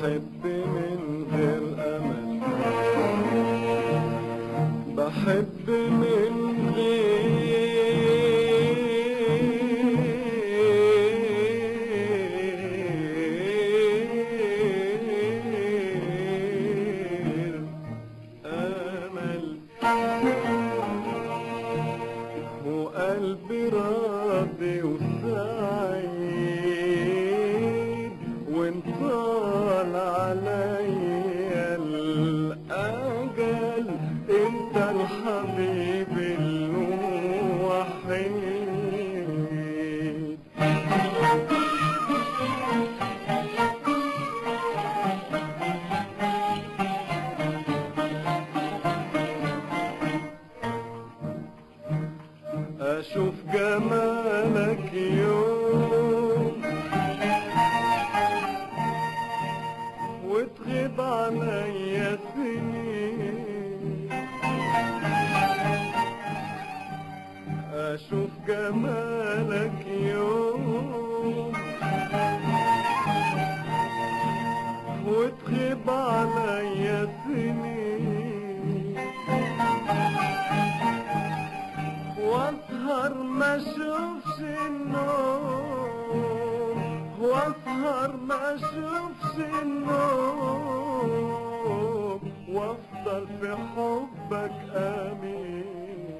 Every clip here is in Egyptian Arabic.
بحب من غير امل بحب من غير امل وقلبي راضي وسعيد وانطال عليا الاجل انت الحبيب الوحيد اشوف جمالك يوم وتغيب عليا سنين اشوف جمالك يوم وتغيب عليا سنين واسهر ما اشوفش النوم واسهر ما اشوفش النوم وافضل في حبك امين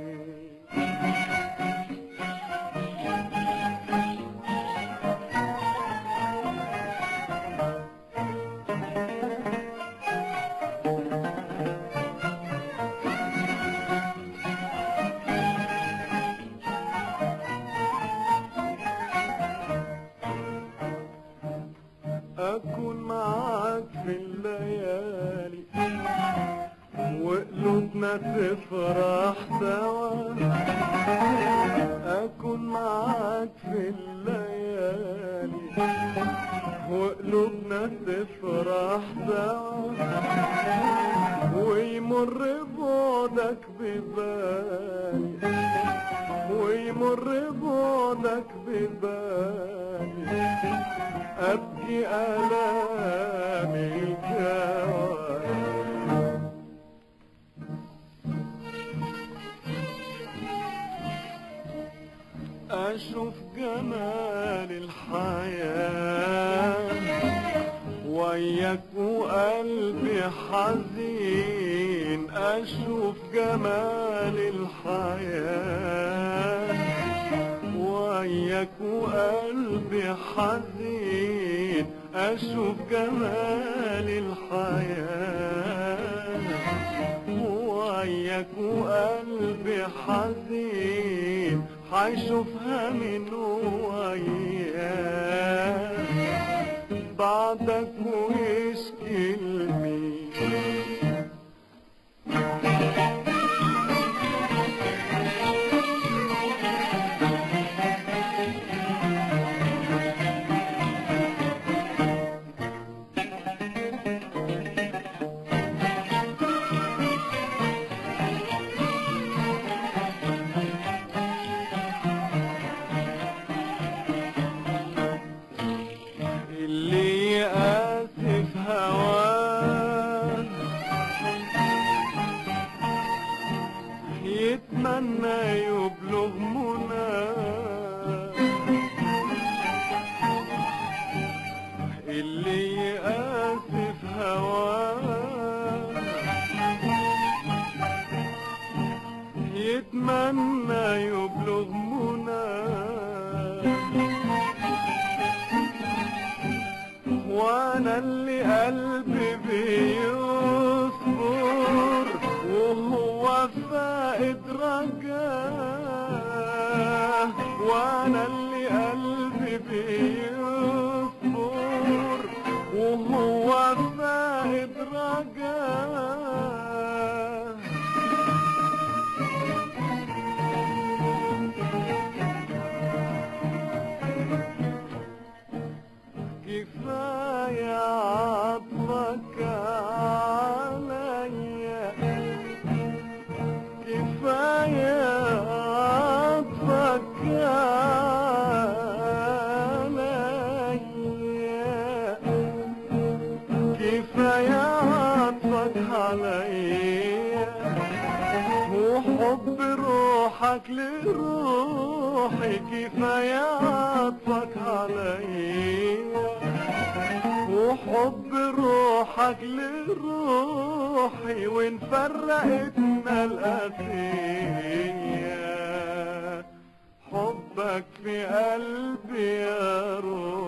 أكون معاك في الليالي وقلوبنا تفرح سوا أكون معاك في الليالي وقلوبنا تفرح سوا ويمر بعدك ببالي ويمر بعدك ببالي أبكي آلامي الجوارح أشوف جمال الحياة وياك وقلبي حزين أشوف جمال الحياة وياك وقلبي حزين أشوف جمال الحياة وياك وقلبي حزين حيشوفها من وياك بعدك ويشكي لمين اللي يقاسي في هواه يتمنى يبلغ مناه اللي يقاسي في هواه يتمنى يبلغ مناه وانا اللي قلبي بيصبر وهو فائد رجاه وانا اللي قلبي بيصبر وهو فائد رجاه كفاية عطفك عليا كفاية عطفك عليا روحك لروحي كفاية عطفك عليا وحب روحك لروحي وان فرقتنا الأسية حبك في قلبي يا روح